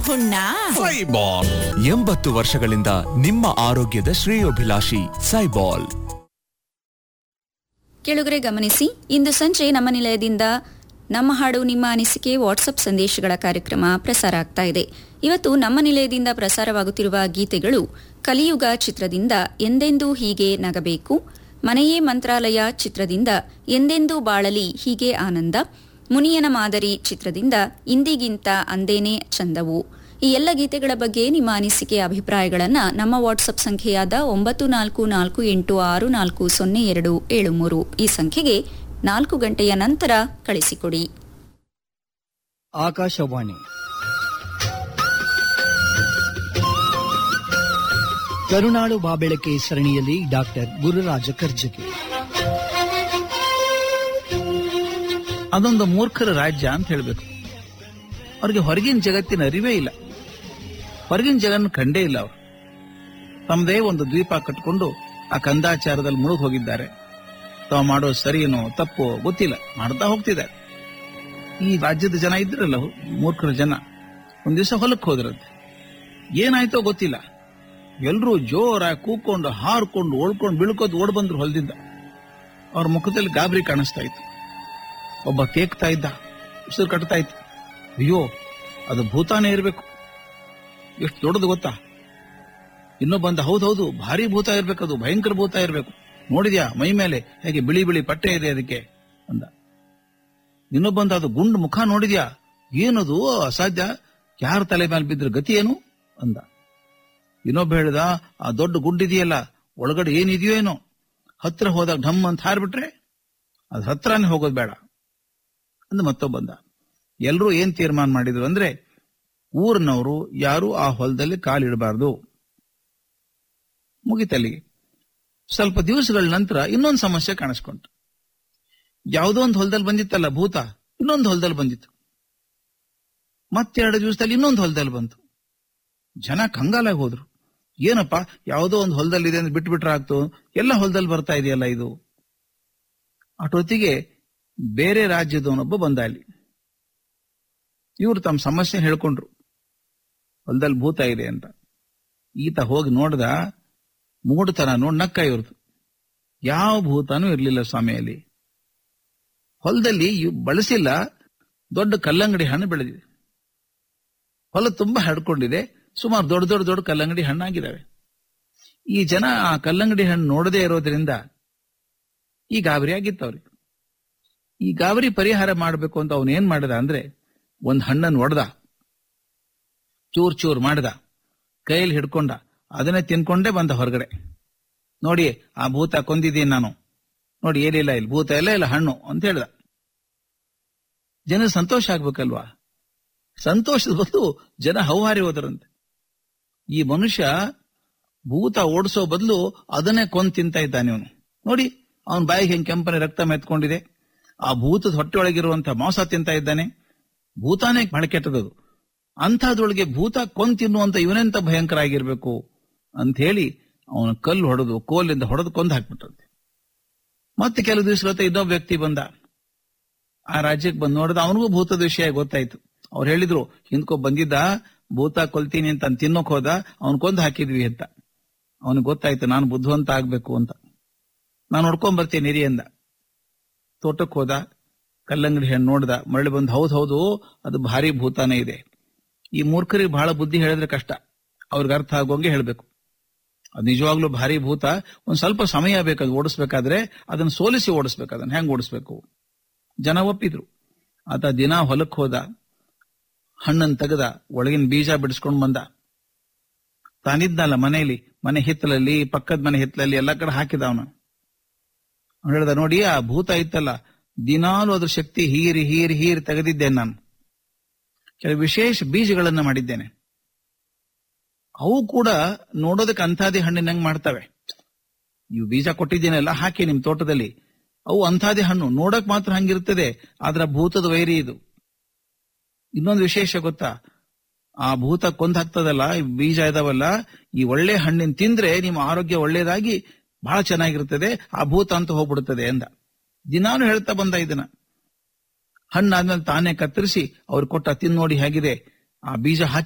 ಹುಣ್ಣ ಸೈಬಾಲ್ ಎಂಬತ್ತು ವರ್ಷಗಳಿಂದ ನಿಮ್ಮ ಆರೋಗ್ಯದ ಶ್ರೇಯೋಭಿಲಾಷಿ ಸೈಬಾಲ್ ಕೆಳಗರೆ ಗಮನಿಸಿ ಇಂದು ಸಂಜೆ ನಮ್ಮ ನಿಲಯದಿಂದ ನಮ್ಮ ಹಾಡು ನಿಮ್ಮ ಅನಿಸಿಕೆ ವಾಟ್ಸಪ್ ಸಂದೇಶಗಳ ಕಾರ್ಯಕ್ರಮ ಪ್ರಸಾರ ಆಗ್ತಾ ಇದೆ ಇವತ್ತು ನಮ್ಮ ನಿಲಯದಿಂದ ಪ್ರಸಾರವಾಗುತ್ತಿರುವ ಗೀತೆಗಳು ಕಲಿಯುಗ ಚಿತ್ರದಿಂದ ಎಂದೆಂದೂ ಹೀಗೆ ನಗಬೇಕು ಮನೆಯೇ ಮಂತ್ರಾಲಯ ಚಿತ್ರದಿಂದ ಎಂದೆಂದೂ ಬಾಳಲಿ ಹೀಗೆ ಆನಂದ ಮುನಿಯನ ಮಾದರಿ ಚಿತ್ರದಿಂದ ಇಂದಿಗಿಂತ ಅಂದೇನೆ ಚಂದವು ಈ ಎಲ್ಲ ಗೀತೆಗಳ ಬಗ್ಗೆ ನಿಮ್ಮ ಅನಿಸಿಕೆ ಅಭಿಪ್ರಾಯಗಳನ್ನು ನಮ್ಮ ವಾಟ್ಸಪ್ ಸಂಖ್ಯೆಯಾದ ಒಂಬತ್ತು ನಾಲ್ಕು ನಾಲ್ಕು ಎಂಟು ಆರು ನಾಲ್ಕು ಸೊನ್ನೆ ಎರಡು ಏಳು ಮೂರು ಈ ಸಂಖ್ಯೆಗೆ ನಾಲ್ಕು ಗಂಟೆಯ ನಂತರ ಕಳಿಸಿಕೊಡಿ ಆಕಾಶವಾಣಿ ಕರುನಾಡು ಬಾಬೆಳಕೆ ಸರಣಿಯಲ್ಲಿ ಡಾಕ್ಟರ್ ಗುರುರಾಜ ಕರ್ಜಗಿ ಅದೊಂದು ಮೂರ್ಖರ ರಾಜ್ಯ ಅಂತ ಹೇಳ್ಬೇಕು ಅವ್ರಿಗೆ ಹೊರಗಿನ ಜಗತ್ತಿನ ಅರಿವೇ ಇಲ್ಲ ಹೊರಗಿನ ಜಗನ್ನ ಕಂಡೇ ಇಲ್ಲ ಅವರು ತಮ್ಮದೇ ಒಂದು ದ್ವೀಪ ಕಟ್ಟಿಕೊಂಡು ಆ ಕಂದಾಚಾರದಲ್ಲಿ ಮುಳುಗ್ ಹೋಗಿದ್ದಾರೆ ತಾವು ಮಾಡೋ ಸರಿನೋ ತಪ್ಪೋ ಗೊತ್ತಿಲ್ಲ ಮಾಡ್ತಾ ಹೋಗ್ತಿದ್ದಾರೆ ಈ ರಾಜ್ಯದ ಜನ ಇದ್ರಲ್ಲ ಮೂರ್ಖರ ಜನ ಒಂದ್ ದಿವಸ ಹೊಲಕ್ಕೆ ಹೋದ್ರಂತೆ ಏನಾಯ್ತೋ ಗೊತ್ತಿಲ್ಲ ಎಲ್ರೂ ಜೋರಾಗಿ ಕೂಕೊಂಡು ಹಾರ್ಕೊಂಡು ಓಡ್ಕೊಂಡು ಬೀಳ್ಕೋದು ಓಡ್ ಬಂದ್ರು ಹೊಲದಿಂದ ಅವ್ರ ಮುಖದಲ್ಲಿ ಗಾಬರಿ ಕಾಣಿಸ್ತಾ ಇತ್ತು ಒಬ್ಬ ಕೇಕ್ತಾ ಇದ್ದ ಉಸಿರು ಕಟ್ತಾ ಇತ್ತು ಅಯ್ಯೋ ಅದು ಭೂತಾನೇ ಇರಬೇಕು ಎಷ್ಟು ದೊಡ್ಡದು ಗೊತ್ತಾ ಇನ್ನೊಬ್ಬಂದ ಹೌದೌದು ಭಾರಿ ಭೂತ ಇರ್ಬೇಕದು ಭಯಂಕರ ಭೂತ ಇರಬೇಕು ನೋಡಿದ್ಯಾ ಮೈ ಮೇಲೆ ಹೇಗೆ ಬಿಳಿ ಬಿಳಿ ಪಟ್ಟೆ ಇದೆ ಅದಕ್ಕೆ ಅಂದ ಇನ್ನೊಬ್ಬಂದ ಅದು ಗುಂಡು ಮುಖ ನೋಡಿದ್ಯಾ ಏನದು ಅಸಾಧ್ಯ ಯಾರ ತಲೆ ಮೇಲೆ ಬಿದ್ರ ಗತಿ ಏನು ಅಂದ ಇನ್ನೊಬ್ಬ ಹೇಳಿದ ಆ ದೊಡ್ಡ ಗುಂಡಿದೆಯಲ್ಲ ಒಳಗಡೆ ಏನಿದೆಯೋ ಏನೋ ಹತ್ರ ಹೋದಾಗ ಢಮ್ ಅಂತ ಹಾರ್ಬಿಟ್ರೆ ಅದು ಹತ್ರನೇ ಹೋಗೋದು ಬೇಡ ಅಂದ ಮತ್ತೊಬ್ಬಂದ ಎಲ್ರೂ ಏನ್ ತೀರ್ಮಾನ ಮಾಡಿದ್ರು ಅಂದ್ರೆ ಊರಿನವರು ಯಾರು ಆ ಹೊಲದಲ್ಲಿ ಕಾಲಿಡಬಾರ್ದು ಮುಗಿತಲ್ಲಿಗೆ ಸ್ವಲ್ಪ ದಿವಸಗಳ ನಂತರ ಇನ್ನೊಂದು ಸಮಸ್ಯೆ ಕಾಣಿಸ್ಕೊಂತು ಯಾವುದೋ ಒಂದು ಹೊಲದಲ್ಲಿ ಬಂದಿತ್ತಲ್ಲ ಭೂತ ಇನ್ನೊಂದು ಹೊಲದಲ್ಲಿ ಬಂದಿತ್ತು ಮತ್ತೆರಡು ದಿವಸದಲ್ಲಿ ಇನ್ನೊಂದು ಹೊಲದಲ್ಲಿ ಬಂತು ಜನ ಕಂಗಾಲಾಗಿ ಹೋದ್ರು ಏನಪ್ಪ ಯಾವುದೋ ಒಂದು ಹೊಲದಲ್ಲಿ ಇದೆ ಅಂತ ಬಿಟ್ಬಿಟ್ರೆ ಆಗ್ತು ಎಲ್ಲ ಹೊಲದಲ್ಲಿ ಬರ್ತಾ ಇದೆಯಲ್ಲ ಇದು ಅಟೊತ್ತಿಗೆ ಬೇರೆ ರಾಜ್ಯದವನೊಬ್ಬ ಬಂದ ಅಲ್ಲಿ ಇವರು ತಮ್ಮ ಸಮಸ್ಯೆ ಹೇಳ್ಕೊಂಡ್ರು ಹೊಲದಲ್ಲಿ ಭೂತ ಇದೆ ಅಂತ ಈತ ಹೋಗಿ ನೋಡ್ದ ಮೂಡುತನ ನೋಡ್ ನಕ್ಕ ಇವ್ರದು ಯಾವ ಭೂತನೂ ಇರ್ಲಿಲ್ಲ ಸ್ವಾಮಿಯಲ್ಲಿ ಹೊಲದಲ್ಲಿ ಇವ್ ಬಳಸಿಲ್ಲ ದೊಡ್ಡ ಕಲ್ಲಂಗಡಿ ಹಣ್ಣು ಬೆಳೆದಿದೆ ಹೊಲ ತುಂಬಾ ಹರಡ್ಕೊಂಡಿದೆ ಸುಮಾರು ದೊಡ್ಡ ದೊಡ್ಡ ದೊಡ್ಡ ಕಲ್ಲಂಗಡಿ ಹಣ್ಣಾಗಿದ್ದಾವೆ ಈ ಜನ ಆ ಕಲ್ಲಂಗಡಿ ಹಣ್ಣು ನೋಡದೇ ಇರೋದ್ರಿಂದ ಈ ಗಾಬರಿ ಆಗಿತ್ತು ಅವ್ರಿಗೆ ಈ ಗಾಬರಿ ಪರಿಹಾರ ಮಾಡಬೇಕು ಅಂತ ಅವನು ಏನ್ ಮಾಡಿದ ಅಂದ್ರೆ ಒಂದ್ ಹಣ್ಣನ್ನು ಒಡೆದ ಚೂರ್ ಚೂರ್ ಮಾಡಿದ ಕೈಯಲ್ಲಿ ಹಿಡ್ಕೊಂಡ ಅದನ್ನೇ ತಿನ್ಕೊಂಡೇ ಬಂದ ಹೊರಗಡೆ ನೋಡಿ ಆ ಭೂತ ಕೊಂದಿದ್ದೀನಿ ನಾನು ನೋಡಿ ಏನಿಲ್ಲ ಇಲ್ಲಿ ಭೂತ ಎಲ್ಲ ಇಲ್ಲ ಹಣ್ಣು ಅಂತ ಹೇಳ್ದ ಜನ ಸಂತೋಷ ಆಗ್ಬೇಕಲ್ವಾ ಸಂತೋಷದ ಬದಲು ಜನ ಹೌಹಾರಿ ಹೋದರಂತೆ ಈ ಮನುಷ್ಯ ಭೂತ ಓಡಿಸೋ ಬದಲು ಅದನ್ನೇ ಕೊಂದ್ ತಿಂತ ಇದ್ದಾನೆ ಅವನು ನೋಡಿ ಅವನ ಬಾಯಿಗೆ ಹೆಂಗ್ ಕೆಂಪನೆ ರಕ್ತ ಮೆತ್ಕೊಂಡಿದೆ ಆ ಭೂತದ ಹೊಟ್ಟೆಯೊಳಗಿರುವಂತಹ ಮಾಂಸ ತಿಂತ ಇದ್ದಾನೆ ಭೂತಾನೇ ಬಹಳ ಕೆಟ್ಟದದು ಅಂಥದ್ರೊಳಗೆ ಭೂತ ಕೊಂದ್ ತಿನ್ನುವಂತ ಇವನೆಂತ ಭಯಂಕರ ಆಗಿರ್ಬೇಕು ಅಂತ ಹೇಳಿ ಅವನ ಕಲ್ಲು ಹೊಡೆದು ಕೋಲಿಂದ ಹೊಡೆದು ಕೊಂದು ಹಾಕ್ಬಿಟ್ಟಂತೆ ಮತ್ತೆ ಕೆಲವು ದಿವಸ ಇನ್ನೊಬ್ಬ ವ್ಯಕ್ತಿ ಬಂದ ಆ ರಾಜ್ಯಕ್ಕೆ ಬಂದು ನೋಡಿದ ಅವನಿಗೂ ಭೂತದ ವಿಷಯ ಗೊತ್ತಾಯ್ತು ಅವ್ರು ಹೇಳಿದ್ರು ಹಿಂದ್ಕೊ ಬಂದಿದ್ದ ಭೂತ ಕೊಲ್ತೀನಿ ಅಂತ ತಿನ್ನೋಕ್ ಹೋದ ಅವನ್ ಕೊಂದು ಹಾಕಿದ್ವಿ ಅಂತ ಅವನಿಗೆ ಗೊತ್ತಾಯ್ತು ನಾನು ಬುದ್ಧಿವಂತ ಆಗ್ಬೇಕು ಅಂತ ನಾನು ನೋಡ್ಕೊಂಡ್ ಬರ್ತೀನಿ ಹಿರಿ ಅಂದ ತೋಟಕ್ಕೆ ಹೋದ ಕಲ್ಲಂಗಡಿ ಹಣ್ಣು ನೋಡ್ದ ಮರಳಿ ಬಂದು ಹೌದು ಹೌದು ಅದು ಭಾರಿ ಭೂತಾನೇ ಇದೆ ಈ ಮೂರ್ಖರಿಗೆ ಬಹಳ ಬುದ್ಧಿ ಹೇಳಿದ್ರೆ ಕಷ್ಟ ಅವ್ರಿಗೆ ಅರ್ಥ ಆಗೋಂಗೆ ಹೇಳ್ಬೇಕು ಅದು ನಿಜವಾಗ್ಲೂ ಭಾರಿ ಭೂತ ಒಂದ್ ಸ್ವಲ್ಪ ಸಮಯ ಬೇಕು ಓಡಿಸ್ಬೇಕಾದ್ರೆ ಅದನ್ನ ಸೋಲಿಸಿ ಓಡಿಸ್ಬೇಕು ಅದನ್ನ ಹೆಂಗ್ ಓಡಿಸ್ಬೇಕು ಜನ ಒಪ್ಪಿದ್ರು ಆತ ದಿನ ಹೊಲಕ್ ಹೋದ ಹಣ್ಣನ್ ತೆಗೆದ ಒಳಗಿನ ಬೀಜ ಬಿಡಿಸ್ಕೊಂಡ್ ಬಂದ ತಾನಿದ್ನಲ್ಲ ಮನೆಯಲ್ಲಿ ಮನೆ ಹಿತ್ತಲಲ್ಲಿ ಪಕ್ಕದ ಮನೆ ಹಿತ್ತಲಲ್ಲಿ ಎಲ್ಲಾ ಕಡೆ ಹಾಕಿದ ಅವನು ಹೇಳ್ದ ನೋಡಿ ಆ ಭೂತ ಇತ್ತಲ್ಲ ದಿನಾಲು ಅದ್ರ ಶಕ್ತಿ ಹೀರಿ ಹೀರಿ ಹೀರಿ ತೆಗೆದಿದ್ದೇನೆ ನಾನು ಕೆಲವು ವಿಶೇಷ ಬೀಜಗಳನ್ನ ಮಾಡಿದ್ದೇನೆ ಅವು ಕೂಡ ನೋಡೋದಕ್ಕೆ ಅಂಥಾದಿ ಹಣ್ಣಿನಂಗ್ ಮಾಡ್ತವೆ ಇವು ಬೀಜ ಕೊಟ್ಟಿದ್ದೀನಲ್ಲ ಹಾಕಿ ನಿಮ್ ತೋಟದಲ್ಲಿ ಅವು ಅಂಥಾದಿ ಹಣ್ಣು ನೋಡಕ್ ಮಾತ್ರ ಹಂಗಿರ್ತದೆ ಆದ್ರ ಭೂತದ ವೈರಿ ಇದು ಇನ್ನೊಂದು ವಿಶೇಷ ಗೊತ್ತಾ ಆ ಭೂತ ಕೊಂದ್ ಹಾಕ್ತದಲ್ಲ ಈ ಬೀಜ ಇದಾವಲ್ಲ ಈ ಒಳ್ಳೆ ಹಣ್ಣಿನ ತಿಂದ್ರೆ ನಿಮ್ಮ ಆರೋಗ್ಯ ಒಳ್ಳೇದಾಗಿ ಬಹಳ ಚೆನ್ನಾಗಿರ್ತದೆ ಆ ಭೂತ ಅಂತ ಹೋಗ್ಬಿಡುತ್ತದೆ ಅಂದ ದಿನಾನು ಹೇಳ್ತಾ ಬಂದ ಇದನ್ನ ಹಣ್ಣಾದ್ಮೇಲೆ ತಾನೇ ಕತ್ತರಿಸಿ ಅವ್ರು ಕೊಟ್ಟ ತಿನ್ ನೋಡಿ ಹೇಗಿದೆ ಆ ಬೀಜ ಹಾಕಿ